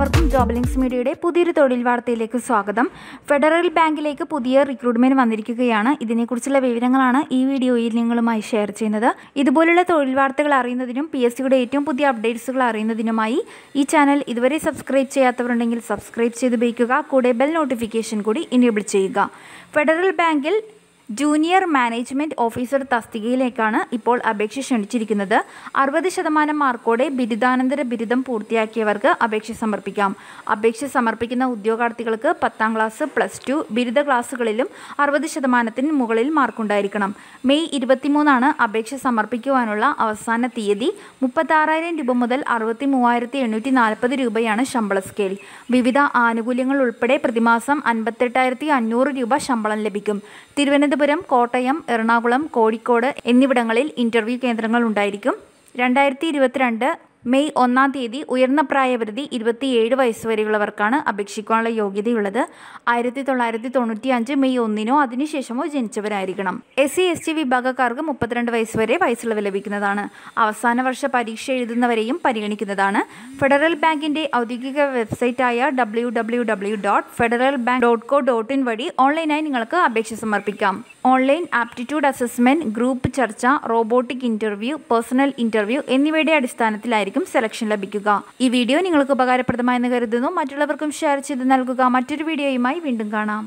എല്ലാവർക്കും job links മീഡിയയുടെ പുതിയൊരു തൊഴിൽ വാർത്തയിലേക്ക് സ്വാഗതം ഫെഡറൽ ബാങ്കിലേക്ക് പുതിയ റിക്രൂട്ട്മെന്റ് വന്നിരിക്കുകയാണ് ഇതിനെക്കുറിച്ചുള്ള വിവരങ്ങളാണ് ഈ വീഡിയോയിൽ നിങ്ങളുമായി ഷെയർ ചെയ്യുന്നത് ഇതുപോലുള്ള തൊഴിൽ വാർത്തകൾ അറിയുന്നതിനും പി എസ് സിയുടെ ഏറ്റവും പുതിയ അപ്ഡേറ്റ്സുകൾ അറിയുന്നതിനുമായി ഈ ചാനൽ ഇതുവരെ സബ്സ്ക്രൈബ് ചെയ്യാത്തവരുണ്ടെങ്കിൽ സബ്സ്ക്രൈബ് ചെയ്ത് ഉപയോഗിക്കുക കൂടെ ബെൽ നോട്ടിഫിക്കേഷൻ കൂടി ഇനേബിൾ ചെയ്യുക ഫെഡറൽ ബാങ്കിൽ ജൂനിയർ മാനേജ്മെന്റ് ഓഫീസർ തസ്തികയിലേക്കാണ് ഇപ്പോൾ അപേക്ഷ ക്ഷണിച്ചിരിക്കുന്നത് അറുപത് ശതമാനം മാർക്കോടെ ബിരുദാനന്തര ബിരുദം പൂർത്തിയാക്കിയവർക്ക് അപേക്ഷ സമർപ്പിക്കാം അപേക്ഷ സമർപ്പിക്കുന്ന ഉദ്യോഗാർത്ഥികൾക്ക് പത്താം ക്ലാസ് പ്ലസ് ടു ബിരുദ ക്ലാസ്സുകളിലും അറുപത് ശതമാനത്തിന് മുകളിൽ മാർക്കുണ്ടായിരിക്കണം മെയ് ഇരുപത്തിമൂന്നാണ് അപേക്ഷ സമർപ്പിക്കുവാനുള്ള അവസാന തീയതി മുപ്പത്താറായിരം രൂപ മുതൽ അറുപത്തി മൂവായിരത്തി എണ്ണൂറ്റി നാൽപ്പത് രൂപയാണ് ശമ്പള സ്കെയിൽ വിവിധ ആനുകൂല്യങ്ങൾ ഉൾപ്പെടെ പ്രതിമാസം അൻപത്തെട്ടായിരത്തി അഞ്ഞൂറ് രൂപ ശമ്പളം ലഭിക്കും തിരുവനന്തപുരം കോട്ടയം എറണാകുളം കോഴിക്കോട് എന്നിവിടങ്ങളിൽ ഇന്റർവ്യൂ കേന്ദ്രങ്ങൾ ഉണ്ടായിരിക്കും രണ്ടായിരത്തി ഇരുപത്തിരണ്ട് മെയ് ഒന്നാം തീയതി ഉയർന്ന പ്രായപരിധി ഇരുപത്തിയേഴ് വയസ്സ് വരെയുള്ളവർക്കാണ് അപേക്ഷിക്കാനുള്ള യോഗ്യതയുള്ളത് ആയിരത്തി തൊള്ളായിരത്തി തൊണ്ണൂറ്റി അഞ്ച് മെയ് ഒന്നിനോ അതിനുശേഷമോ ജനിച്ചവരായിരിക്കണം എസ് സി എസ് ടി വിഭാഗക്കാർക്ക് മുപ്പത്തിരണ്ട് വയസ്സ് വരെ വയസ്സിളവ് ലഭിക്കുന്നതാണ് അവസാന വർഷ പരീക്ഷ എഴുതുന്നവരെയും പരിഗണിക്കുന്നതാണ് ഫെഡറൽ ബാങ്കിന്റെ ഔദ്യോഗിക വെബ്സൈറ്റായ W W W dot Federal bank dot co dot in വഴി ഓൺലൈനായി നിങ്ങൾക്ക് അപേക്ഷ സമർപ്പിക്കാം ഓൺലൈൻ ആപ്റ്റിറ്റ്യൂഡ് അസസ്മെന്റ് ഗ്രൂപ്പ് ചർച്ച റോബോട്ടിക് ഇന്റർവ്യൂ പേഴ്സണൽ ഇന്റർവ്യൂ എന്നിവയുടെ അടിസ്ഥാനത്തിലായിരിക്കും സെലക്ഷൻ ലഭിക്കുക ഈ വീഡിയോ നിങ്ങൾക്ക് ഉപകാരപ്രദമായെന്ന് കരുതുന്നു മറ്റുള്ളവർക്കും ഷെയർ ചെയ്ത് നൽകുക മറ്റൊരു വീഡിയോയുമായി വീണ്ടും കാണാം